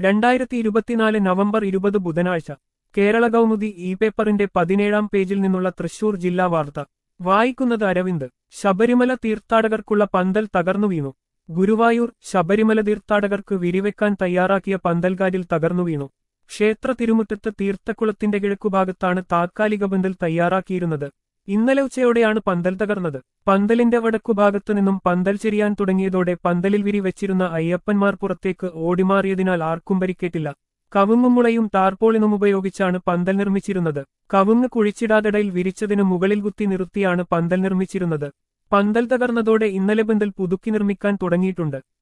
രണ്ടായിരത്തി ഇരുപത്തിനാല് നവംബർ ഇരുപത് ബുധനാഴ്ച കേരള കൗമുദി ഇ പേപ്പറിന്റെ പതിനേഴാം പേജിൽ നിന്നുള്ള തൃശൂർ ജില്ലാ വാർത്ത വായിക്കുന്നത് അരവിന്ദ് ശബരിമല തീർത്ഥാടകർക്കുള്ള പന്തൽ തകർന്നു വീണു ഗുരുവായൂർ ശബരിമല തീർത്ഥാടകർക്ക് വിരിവെക്കാൻ തയ്യാറാക്കിയ പന്തൽകാരിൽ തകർന്നു വീണു ക്ഷേത്ര തിരുമുറ്റത്ത് തീർത്ഥക്കുളത്തിന്റെ കിഴക്കുഭാഗത്താണ് താത്കാലിക പന്തൽ തയ്യാറാക്കിയിരുന്നത് ഇന്നലെ ഉച്ചയോടെയാണ് പന്തൽ തകർന്നത് പന്തലിന്റെ വടക്കുഭാഗത്തു നിന്നും പന്തൽ ചെരിയാൻ തുടങ്ങിയതോടെ പന്തലിൽ വിരി വെച്ചിരുന്ന അയ്യപ്പന്മാർ പുറത്തേക്ക് ഓടിമാറിയതിനാൽ ആർക്കും പരിക്കേറ്റില്ല കവുങ്ങും മുളയും ടാർപോളിനും ഉപയോഗിച്ചാണ് പന്തൽ നിർമ്മിച്ചിരുന്നത് കവുങ്ങ് കുഴിച്ചിടാതിടയിൽ വിരിച്ചതിനു മുകളിൽ കുത്തി നിർത്തിയാണ് പന്തൽ നിർമ്മിച്ചിരുന്നത് പന്തൽ തകർന്നതോടെ ഇന്നലെ പന്തൽ പുതുക്കി നിർമ്മിക്കാൻ തുടങ്ങിയിട്ടുണ്ട്